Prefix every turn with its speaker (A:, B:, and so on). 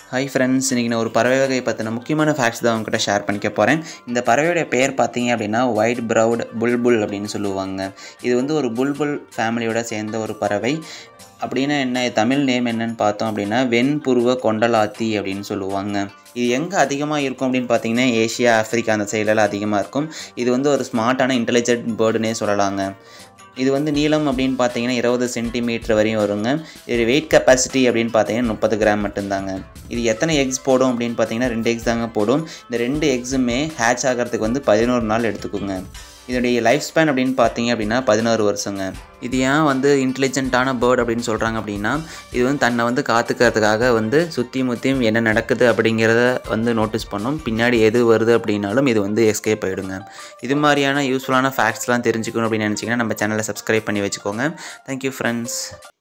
A: hi friends இன்றைக்கி நான் ஒரு பறவை வகையை பற்றின முக்கியமான ஃபேக்ட்ஸ் தான் உங்ககிட்ட ஷேர் பண்ணிக்க போகிறேன் இந்த பறவையோட பேர் பார்த்தீங்க அப்படின்னா ஒயிட் ப்ரௌட் புல்புல் அப்படின்னு சொல்லுவாங்க இது வந்து ஒரு புல்புல் ஃபேமிலியோட சேர்ந்த ஒரு பறவை அப்படின்னா என்ன தமிழ் நேம் என்னன்னு பார்த்தோம் அப்படின்னா வெண்புருவ கொண்டலாத்தி அப்படின்னு சொல்லுவாங்க இது எங்கே அதிகமாக இருக்கும் அப்படின்னு பார்த்தீங்கன்னா ஏஷியா ஆஃப்ரிக்கா அந்த சைட்லலாம் அதிகமாக இருக்கும் இது வந்து ஒரு ஸ்மார்ட்டான இன்டெலிஜென்ட் பேர்டுனே சொல்லலாங்க இது வந்து நீளம் அப்படின்னு பார்த்தீங்கன்னா இருபது சென்டிமீட்டர் வரையும் வருங்க இது வெயிட் கெப்பாசிட்டி அப்படின்னு பார்த்தீங்கன்னா முப்பது கிராம் மட்டும்தாங்க இது எத்தனை எக்ஸ் போடும் அப்படின்னு பார்த்தீங்கன்னா ரெண்டு எக்ஸ் தாங்க போடும் இந்த ரெண்டு எக்ஸுமே ஹேட்ச் ஆகிறதுக்கு வந்து பதினோரு நாள் எடுத்துக்கோங்க இதோடைய லைஃப் ஸ்பேன் அப்படின்னு பார்த்தீங்க அப்படின்னா பதினோரு வருஷங்க இது ஏன் வந்து இன்டெலிஜென்ட்டான பேர்ட் அப்படின்னு சொல்கிறாங்க அப்படின்னா இது வந்து தன்னை வந்து காத்துக்கிறதுக்காக வந்து சுற்றி முற்றியும் என்ன நடக்குது அப்படிங்கிறத வந்து நோட்டீஸ் பண்ணும் பின்னாடி எது வருது அப்படின்னாலும் இது வந்து எஸ்கேப் ஆகிடுங்க இது மாதிரியான யூஸ்ஃபுல்லான ஃபேக்ட்ஸ்லாம் தெரிஞ்சுக்கணும் அப்படின்னு நினச்சிங்கன்னா நம்ம சேனலை சப்ஸ்கிரைப் பண்ணி வச்சுக்கோங்க தேங்க்யூ ஃப்ரெண்ட்ஸ்